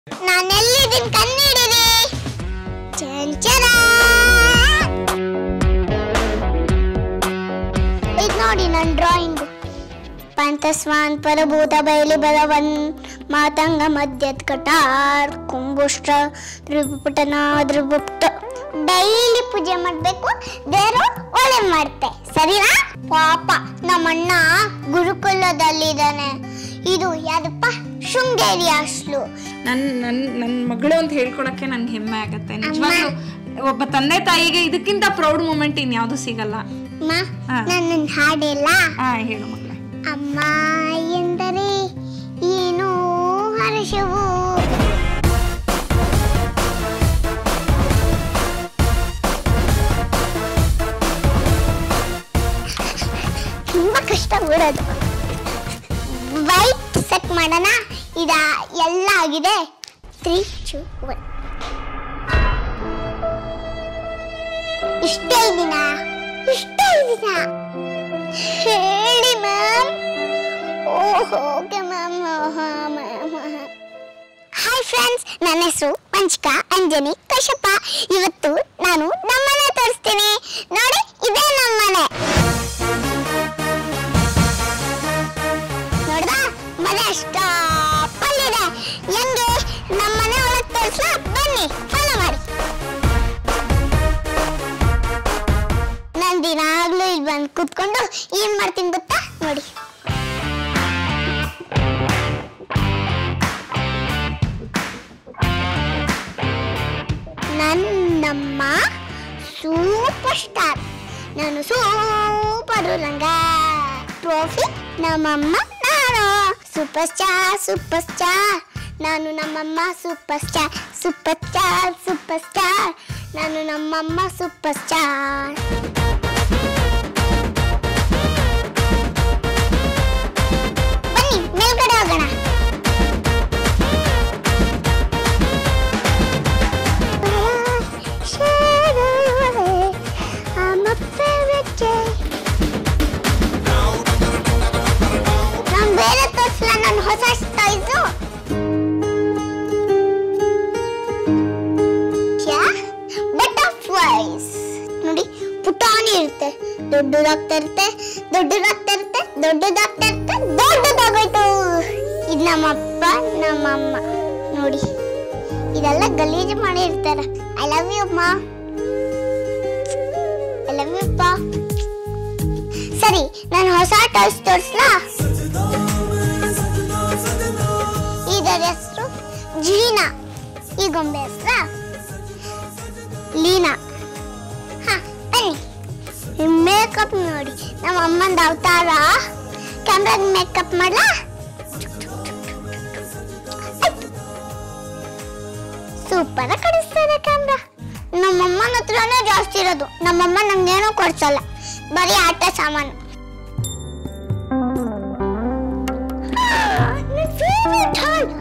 ನಾನೆಲ್ಲಿದ್ದೀನಿ ಕಣ್ಣಿಡಿರಿ ಚಂಚಲ ಇದು ನೋಡಿ ನನ್ನ ಡ್ರಾಯಿಂಗು ಪಂತಸ್ವಾನ್ ಪರಭೂತ ಬಯಲಿ ಬಲವನ್ ಮಾತಂಗ ಮಧ್ಯದ ಕಟಾರ್ ಕುಂಬುಷ್ಟ ಧ್ರುವಪುಟನ ಧ್ರುವಪುಟ ಡೈಲಿ ಪೂಜೆ ಮಾಡಬೇಕು ದೇವರು ಒಳ್ಳೆ ಮಾಡ್ತೆ ಸರಿನಾ ಪಾಪ ನಮ್ಮಣ್ಣ ಗುರುಕುಲದಲ್ಲಿದ್ದಾನೆ ಇದು ಯಾವ್ದಪ್ಪ ಶೃಂಗೇರಿ ಹಾಸ್ಟ್ಲು ನನ್ ನನ್ ನನ್ನ ಮಗಳು ಅಂತ ಹೇಳ್ಕೊಳಕ್ಕೆ ನನ್ಗೆ ಹೆಮ್ಮೆ ಆಗತ್ತೆ ನಿಜವಾಗ್ಲೂ ಒಬ್ಬ ತಂದೆ ತಾಯಿಗೆ ಇದಕ್ಕಿಂತ ಪ್ರೌಡ್ ಮೂಮೆಂಟ್ ಇನ್ಯಾವುದು ಸಿಗಲ್ಲ ಅಮ್ಮ ಹಾ. ನನ್ನ ಹಾಡಿಲ್ಲ ಹಾ ಹೇಳು ಮಗಳೇ ಅಮ್ಮ ಎಂದರೆ ಏನು ಹರ್ಷವು ತುಂಬಾ ಕಷ್ಟ ಓಡೋದು ವೈಟ್ ಸೆಟ್ ಮಾಡೋಣ ಇದ ಎಲ್ಲ ಆಗಿದೆ ತ್ರೀ ಟು ಒನ್ ಇಷ್ಟೇ ದಿನ ಇಷ್ಟೇ ದಿನ ಹೇಳಿ ma'am okay ma'am hi friends ನನ್ನ ಹೆಸರು ವಂಚಿಕಾ ಅಂಜನಿ ಕಶ್ಯಪ ಇವತ್ತು ನಾನು ನಮ್ಮನೆ ತೋರಿಸ್ತೀನಿ ನೋಡಿ ಇದೇ ನಮ್ಮನೆ ನೋಡ್ದಾ ಮನೆ ಅಷ್ಟಪ್ಪಲ್ಲಿದೆ ಹೆಂಗೆ ನಮ್ಮನೆ ಒಳಗೆ ತೋರಿಸ್ಲಾ ಬನ್ನಿ ಫಾಲೋ ಮಾಡಿ ನಾನು ದಿನಾಗ್ಲೂ ಇಲ್ಲಿ ಬಂದು ಕೂತ್ಕೊಂಡು ಏನ್ ಮಾಡ್ತೀನಿ ಗೊತ್ತಾ ನೋಡಿ ನನ್ನಮ್ಮ ಸೂಪರ್ ಸ್ಟಾರ್ ನಾನು ಸೂಪರ್ ರಂಗ ಟ್ರೋಫಿ ನಮ್ಮಮ್ಮ ನಾನು ಸೂಪರ್ ಸ್ಟಾರ್ ಸೂಪರ್ ಸ್ಟಾರ್ ನಾನು ನಮ್ಮಮ್ಮ super star super star super star ನಾನು ನಮ್ಮಮ್ಮ ಸೂಪರ್ ಸ್ಟಾರ್ ಬನ್ನಿ ಮೇಲ್ಗಡೆ ಹೋಗೋಣ I'm a favorite day. ನಾನ್ ಬೇರೆ ತೋರ್ಸಲ್ಲ ನನ್ನ ಹೊಸ ಸ್ಟೈಲ್ಸು ಬಟರ್ಫ್ಲೈಸ್ ನೋಡಿ ಪುಟಾಣಿ ಇರುತ್ತೆ ದೊಡ್ಡದಾಗ್ತಾ ಇರುತ್ತೆ ದೊಡ್ಡದಾಗ್ತಾ ಇರುತ್ತೆ ದೊಡ್ಡದಾಗ್ತಾ ಇರುತ್ತೆ ದೊಡ್ಡದಾಗೋಯ್ತು ಇದು ನಮ್ಮಪ್ಪ ನಮ್ಮಮ್ಮ ನೋಡಿ ಇದೆಲ್ಲ ಗಲೀಜು ಮಾಡಿರ್ತಾರೆ ಐ ಲವ್ ಯು ಅಮ್ಮ ಐ ಲವ್ ಯು ಅಪ್ಪ ಸರಿ ನಾನು ಹೊಸ ಟಾಯ್ಸ್ ತೋರಿಸ್ಲಾ ಇದರ ಹೆಸರು ಜೀನಾ ಈ ಗೊಂಬೆ ಹೆಸರಾ ಲೀನಾ ಹಾ ಬನ್ನಿ ಮೇಕಪ್ ನೋಡಿ ನಮ್ಮ ಅಮ್ಮಂದ ಅವತಾರ ಕ್ಯಾಮ್ರಾಗ ಮೇಕಪ್ ಮಾಡ್ಲಾ ಸೂಪರ್ ಕಾಣಿಸ್ತದೆ ಕ್ಯಾಮ್ರಾ ನಮ್ಮಮ್ಮನ ಹತ್ರನೇ ಜಾಸ್ತಿ ಇರೋದು ನಮ್ಮಮ್ಮ ನಂಗೇನೋ ಕೊಡ್ಸಲ್ಲ ಬರೀ ಆಟ ಸಾಮಾನು ನನ್ favorite ಹಾಡು.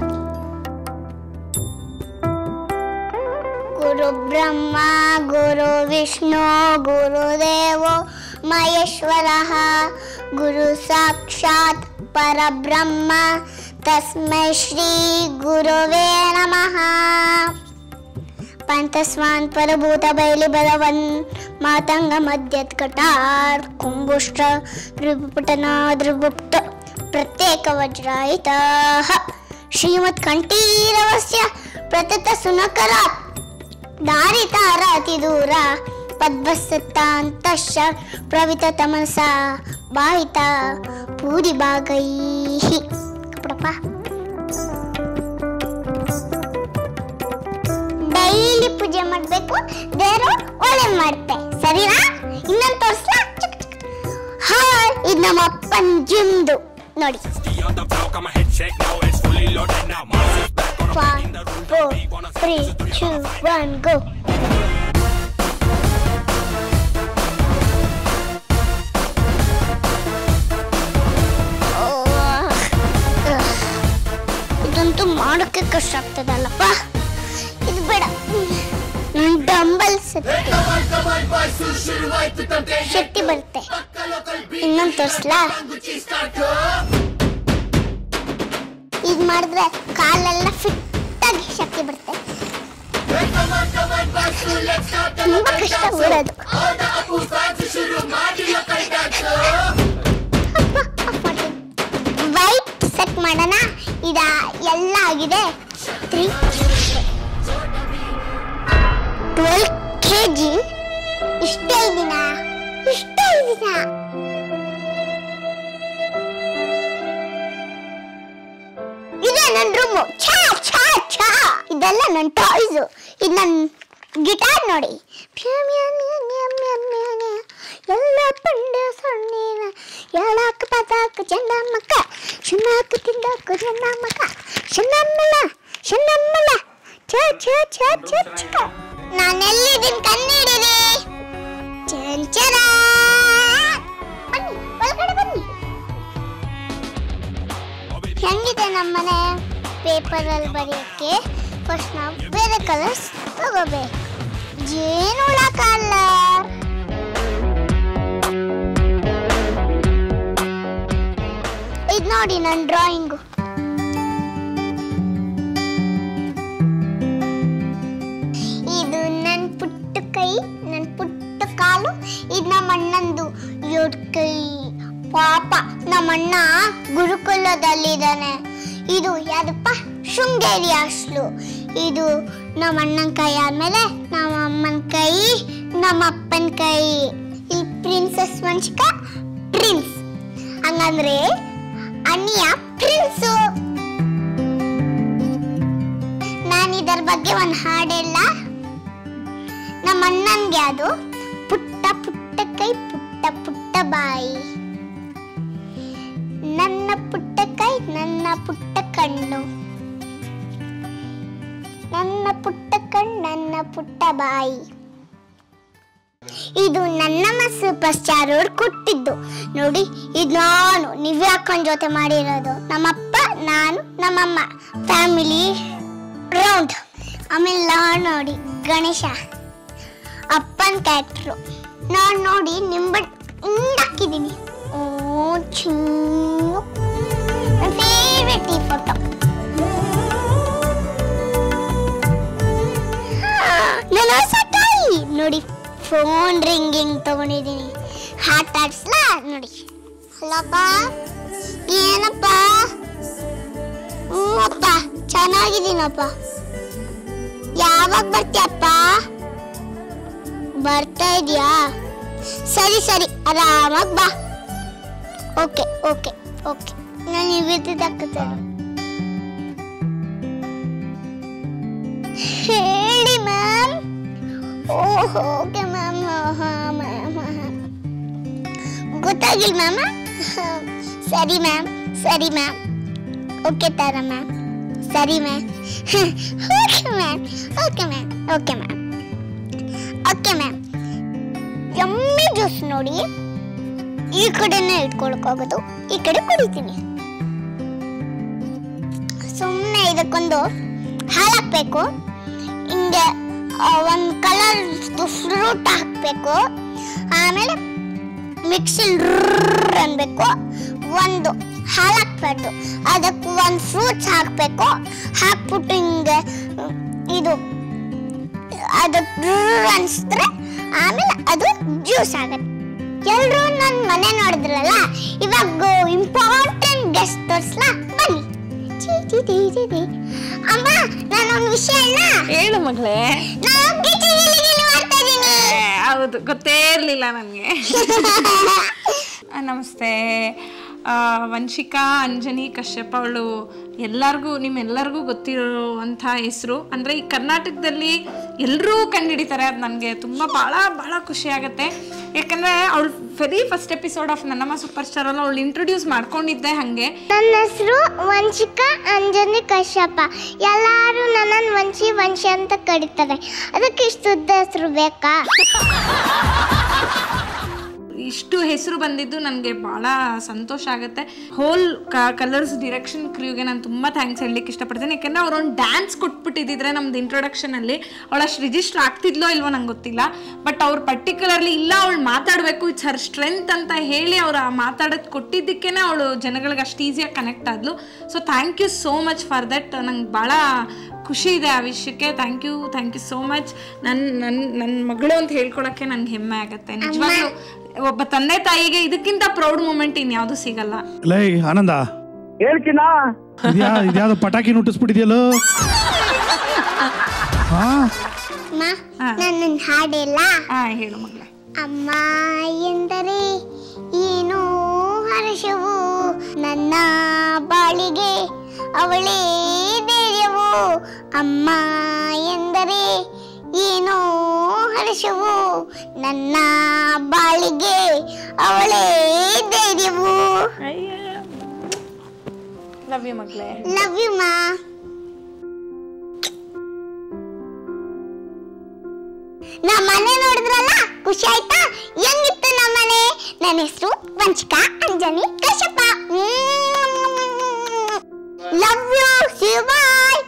ಗುರು ಬ್ರಹ್ಮ ಗುರು ವಿಷ್ಣು ಗುರುದೇವೋ ಮಹೇಶ್ವರ ಗುರು ಸಾಕ್ಷಾತ್ ಪರಬ್ರಹ್ಮ ತಸ್ಮೈ ಶ್ರೀ ಗುರುವೇ ನಮಃ ಪಂತಸ್ವಾನ್ ಪರಭೂತ ಬಯಲಿ ಬಲವನ್ ಮಾತಂಗ ಮಧ್ಯದ ಕಟಾರ್ ಕುಂಬುಷ್ಟ ಧ್ರುವಪುಟನ ಧ್ರುವಪುಟ ಪ್ರತ್ಯೇಕ ವಜ್ರಾಯಿತ ಶ್ರೀಮತ್ ಕಂಠೀರವಸ್ಯ ಪ್ರತತ ಸುನಕರ ದಾರಿತಾರ ಅತಿ ದೂರ ಪದ್ಮಸತ್ತ ಅಂತಶ್ಚ ಪ್ರವಿತ ತಮಸ ಬಾಯಿತ ಪೂರಿ ಬಾಗೈ ಕಪಡಪ್ಪ ಡೈಲಿ ಪೂಜೆ ಮಾಡಬೇಕು ದೇವರು ಒಳ್ಳೆ ಮಾಡ್ತೆ ಸರಿನಾ ಇನ್ನೊಂದು ತೋರಿಸ್ಲಾ ಹಾ ಇದು ನಮ್ಮ ಅಪ್ಪನ ಜಿಮ್ದು ನೋಡಿ on the block, I'm a head check now, it's fully loaded now. Mars is back on a Five, in the room, four, we wanna see three, this is two, one, go. ಇದಂತೂ ಮಾಡೋಕ್ಕೆ ಕಷ್ಟ ಆಗ್ತದಲ್ಲಪ್ಪ ಇದು ಬೇಡ ನನ್ dumbbells ಶಕ್ತಿ ಬರುತ್ತೆ ಇನ್ನೊಂದು ತೋರಿಸ್ಲಾ ಇದು ಮಾಡಿದ್ರೆ ಕಾಲೆಲ್ಲ ಫಿಟ್ ಆಗಿ ಜಾಸ್ತಿ ಬರುತ್ತೆ ತುಂಬಾ ಕಷ್ಟ ಬಿಡೋದು ವೈಟ್ ಸೆಟ್ ಮಾಡೋಣ ಇದ ಎಲ್ಲ ಆಗಿದೆ ತ್ರೀ ಟ್ವೆಲ್ ಕೆ ಜಿ ಇಷ್ಟೇ ದಿನ ಇಷ್ಟೇ ದಿನ ಇದೆ ನನ್ನ ರೂಮು ಛಾ ಛಾ ಛಾ ಇದೆಲ್ಲ ನನ್ನ ಟಾಯ್ಸು ಇದು ನನ್ನ ಗಿಟಾರ್ ನೋಡಿ ಪ್ಯಾ ಮ್ಯಾ ಮ್ಯಾ ಮ್ಯಾ ಮ್ಯಾ ಮ್ಯಾ ಮ್ಯಾ. ಎಲ್ಲ ಪಂಡೆ ಸಣ್ಣಿನ ಎಳಾಕ ಪದಾಕ ಚಂದ ಮಕ್ಕ ಶುನಾಕ ತಿಂದಾಕ ಚಂದ ಮಕ್ಕ ಶನ್ನಮ್ಮಲ ಶನ್ನಮ್ಮಲ ಛ ಛ ಛ ಛ ಛ ನಾನೆಲ್ಲಿದ್ದೀನಿ ಕಣ್ಣಿಡಿರಿ ಚಂಚರ ಬನ್ನಿ ಒಳಗಡೆ ಬನ್ನಿ ಹೆಂಗಿದೆ ನಮ್ಮನೆ ಪೇಪರಲ್ಲಿ ಬರೆಯೋಕ್ಕೆ ಫಸ್ಟ್ ನಾವು ಬೇರೆ ಕಲರ್ಸ್ ತಗೋಬೇಕು ಜೇನುಳ ಕಲರ್ ಇದು ನೋಡಿ ನನ್ನ ಡ್ರಾಯಿಂಗು ಇದು ನನ್ನ ಪುಟ್ಟ ಕೈ ನನ್ನ ಪುಟ್ಟ ಕಾಲು ಇದು ನಮ್ಮ ಅಣ್ಣಂದು ಯೋಡ್ ಕೈ ಪಾಪ ನಮ್ಮ ಅಣ್ಣ ಗುರುಕುಲದಲ್ಲಿದ್ದಾನೆ ಇದು ಯಾರಪ್ಪ ಶೃಂಗೇರಿ ಹಾಸ್ಟ್ಲು ಇದು ನಮ್ಮ ಅಣ್ಣನ ಕೈ ಆದ್ಮೇಲೆ ನಮ್ಮ ಅಮ್ಮನ ಕೈ ನಮ್ಮ ಅಪ್ಪನ ಕೈ ಈ ಪ್ರಿನ್ಸಸ್ ವಂಶಿಕ ಪ್ರಿನ್ಸ್ ಹಂಗಂದ್ರೆ ಅನಿಯ ಪ್ರಿನ್ಸು ನಾನು ಇದರ ಬಗ್ಗೆ ಒಂದು ಹಾಡೆಲ್ಲ ನಮ್ಮ ಅಣ್ಣನ್ಗೆ ಅದು ಪುಟ್ಟ ಪುಟ್ಟ ಕೈ ಪುಟ್ಟ ಪುಟ್ಟ ಬಾಯಿ ನನ್ನ ಪುಟ್ಟ ಕೈ ನನ್ನ ಪುಟ್ಟ ಕಣ್ಣು ನನ್ನ ಪುಟ್ಟ ಕಣ್ಣು ನನ್ನ ಪುಟ್ಟ ಬಾಯಿ ಇದು ನನ್ನಮ್ಮ ಸೂಪರ್ ಸ್ಟಾರ್ ಅವ್ರು ಕೊಟ್ಟಿದ್ದು ನೋಡಿ ಇದು ನಾನು ನಿವ್ಯಾಕನ್ ಜೊತೆ ಮಾಡಿರೋದು ನಮ್ಮಪ್ಪ ನಾನು ನಮ್ಮಮ್ಮ ಫ್ಯಾಮಿಲಿ ರೌಂಡ್ ಆಮೇಲೆ ನಾನು ನೋಡಿ ಗಣೇಶ ಅಪ್ಪನ ಕ್ಯಾಟ್ರು ನಾನು ನೋಡಿ ನಿಂಬ ಹಾಕಿದ್ದೀನಿ ಓ ಚಿನ್ನು ಫೇವ್ರೆಟ್ ಈ ಫೋಟೋ ನನ್ನ ಹೊಸ ತಾಯಿ ನೋಡಿ ಫೋನ್ ರಿಂಗಿಂಗ್ ತಗೊಂಡಿದ್ದೀನಿ ಹಾಟ್ ಆಡ್ಸ್ಲಾ ನೋಡಿ ಅಲ್ಲಪ್ಪ ಏನಪ್ಪ ಹ್ಞೂ ಅಪ್ಪ ಚೆನ್ನಾಗಿದ್ದೀನಪ್ಪ ಯಾವಾಗ ಬರ್ತೀಯಪ್ಪ ಬರ್ತಾ ಇದೀಯಾ ಸರಿ ಸರಿ ಆರಾಮಾಗಿ ಬಾ ಓಕೆ ಓಕೆ ಓಕೆ ನಾನು ನಿವೇದಿದ್ದಾಕತ್ತೇನೆ ಹೇಳಿ ma'am oh okay ma'am ma'am ಗೊತ್ತಾಗಿಲ್ಲ ಮ್ಯಾಮ್ ಸರಿ ಮ್ಯಾಮ್ ಸರಿ ಮ್ಯಾಮ್ ಓಕೆ ತರ ಮ್ಯಾಮ್ ಸರಿ ma'am okay ma'am okay ma'am okay ma'am okay ma'am yummy juice ನೋಡಿ ಈ ಕಡೆನೇ ಇಟ್ಕೊಳಕ್ಕಾಗೋದು ಈ ಕಡೆ ಕುಡಿತೀನಿ ಸುಮ್ಮನೆ ಇದಕ್ಕೊಂದು ಹಾಲು ಹಾಕ್ಬೇಕು ಹಿಂಗೆ ಒಂದು ಕಲರ್ ಫ್ರೂಟ್ ಹಾಕಬೇಕು ಆಮೇಲೆ ಮಿಕ್ಸಿಲ್ ಅನ್ಬೇಕು ಒಂದು ಹಾಲು ಹಾಕ್ಬಾರ್ದು ಅದಕ್ಕೆ ಒಂದು ಫ್ರೂಟ್ಸ್ ಹಾಕಬೇಕು ಹಾಕ್ಬಿಟ್ಟು ಹಿಂಗೆ ಇದು ಅದು ಅನ್ಸಿದ್ರೆ ಆಮೇಲೆ ಅದು ಜ್ಯೂಸ್ ಆಗುತ್ತೆ ಎಲ್ಲರೂ ನನ್ನ ಮನೆ ನೋಡಿದ್ರಲ್ಲ ಇವಾಗ ಇಂಪಾರ್ಟೆಂಟ್ ಗೆಸ್ಟ್ ತೋರಿಸ್ಲಾ ಬನ್ನಿ ಚೀ, ಚೀ, ಚೀ, ಚೀ, ಚೀ. ಅಮ್ಮ ನಾನೊಂದು ವಿಷಯನ ಹೇಳು ಮಗಳೇ ನಾನು ಗಿಚ್ಚಿ ಗಿಲಿ ಗಿಲಿ ಮಾಡ್ತಾ ಇದೀನಿ ಏ, ಹೌದು ಗೊತ್ತೇ ಇರಲಿಲ್ಲ ನನಗೆ ನಮಸ್ತೆ ಆ, ವಂಶಿಕಾ ಅಂಜನಿ ಕಶ್ಯಪ ಅವಳು ಎಲ್ಲರಿಗೂ ನಿಮ್ಮೆಲ್ಲರಿಗೂ ಗೊತ್ತಿರುವಂಥ ಹೆಸರು ಅಂದರೆ ಈ ಕರ್ನಾಟಕದಲ್ಲಿ ಎಲ್ಲರೂ ಕಂಡುಹಿಡಿತಾರೆ ಅದು ನನಗೆ ತುಂಬ ಭಾಳ ಭಾಳ ಖುಷಿ ಆಗುತ್ತೆ ಯಾಕಂದರೆ ಅವಳು ವೆರಿ ಫಸ್ಟ್ ಎಪಿಸೋಡ್ ಆಫ್ ನನ್ನಮ್ಮ ಸೂಪರ್ ಸ್ಟಾರಲ್ಲಿ ಅವಳು ಇಂಟ್ರೊಡ್ಯೂಸ್ ಮಾಡ್ಕೊಂಡಿದ್ದೆ ಹಾಗೆ ನನ್ನ ಹೆಸರು ವಂಶಿಕಾ ಅಂಜನಿ ಕಶ್ಯಪ ಎಲ್ಲರೂ ನನ್ನನ್ನು ವಂಶಿ ವಂಶಿ ಅಂತ ಕರೀತಾರೆ ಅದಕ್ಕೆ ಇಷ್ಟುದ್ದ ಹೆಸರು ಬೇಕಾ ಇಷ್ಟು ಹೆಸರು ಬಂದಿದ್ದು ನನಗೆ ಭಾಳ ಸಂತೋಷ ಆಗುತ್ತೆ ಹೋಲ್ ಕಲರ್ಸ್ ಡಿರೆಕ್ಷನ್ ಕ್ರ್ಯೂಗೆ ನಾನು ತುಂಬ ಥ್ಯಾಂಕ್ಸ್ ಹೇಳಲಿಕ್ಕೆ ಇಷ್ಟಪಡ್ತೀನಿ ಯಾಕೆಂದರೆ ಅವ್ರು ಒಂದು ಡ್ಯಾನ್ಸ್ ಕೊಟ್ಬಿಟ್ಟಿದ್ರೆ ನಮ್ದು ಇಂಟ್ರೊಡಕ್ಷನಲ್ಲಿ ಅವಳು ಅಷ್ಟು ರಿಜಿಸ್ಟರ್ ಆಗ್ತಿದ್ಲೋ ಇಲ್ವೋ ನಂಗೆ ಗೊತ್ತಿಲ್ಲ ಬಟ್ ಅವ್ರು ಪರ್ಟಿಕ್ಯುಲರ್ಲಿ ಇಲ್ಲ ಅವಳು ಮಾತಾಡಬೇಕು ಇಟ್ಸ್ ಹರ್ ಸ್ಟ್ರೆಂತ್ ಅಂತ ಹೇಳಿ ಅವ್ರು ಆ ಮಾತಾಡೋದು ಕೊಟ್ಟಿದ್ದಕ್ಕೇ ಅವಳು ಜನಗಳಿಗೆ ಅಷ್ಟು ಈಸಿಯಾಗಿ ಕನೆಕ್ಟ್ ಆದ್ಲು so thank you so much for that ನಂಗೆ ಭಾಳ ಖುಷಿ ಇದೆ ಆ ವಿಷಯಕ್ಕೆ thank you thank you so much ನನ್ನ ನನ್ನ ನನ್ನ ಮಗಳು ಅಂತ ಹೇಳ್ಕೊಳಕ್ಕೆ ನನ್ಗೆ ಹೆಮ್ಮೆ ಆಗುತ್ತೆ ನಿಜವಾಗ್ಲೂ ಒಬ್ಬ ತಂದೆ ತಾಯಿಗೆ ಇದಕ್ಕಿಂತ ಪ್ರೌಡ್ ಮೂಮೆಂಟ್ ಇನ್ಯಾವುದು ಸಿಗಲ್ಲ ಲೈ ಆನಂದ ಹೇಳ್ತೀನಾ ಇದ್ಯಾ ಇದ್ಯಾವ್ದು ಪಟಾಕಿ ನುಟ್ಟಿಸ್ಬಿಟ್ಟಿದ್ಯಲ್ಲೋ ಹಾ ಅಮ್ಮ ಹಾ. ನನ್ನ ಹಾಡಿಲ್ಲ ಹಾ ಹೇಳು ಮಗಳೇ ಅಮ್ಮ ಎಂದರೆ ಏನೋ ಹರ್ಷವು ನನ್ನ ಬಾಳಿಗೆ ಅವಳೇ ಧೈರ್ಯವು ಅಮ್ಮ ಎಂದರೆ ಏನೋ ಹರ್ಷವು ನನ್ನ ಬಾಳಿಗೆ ಅವಳೇ ಧೈರ್ಯವು ಲವ್ ಯು ಮಗಳೇ ಲವ್ ಯು ಮಾ ನಮ್ಮ ಮನೆ ನೋಡಿದ್ರಲ್ಲ ಖುಷಿ ಆಯ್ತಾ ಹೆಂಗಿತ್ತು ನಮ್ಮ ಮನೆ ನನ್ನ ಹೆಸರು Vanchika Anjani Kashyapa love you see bye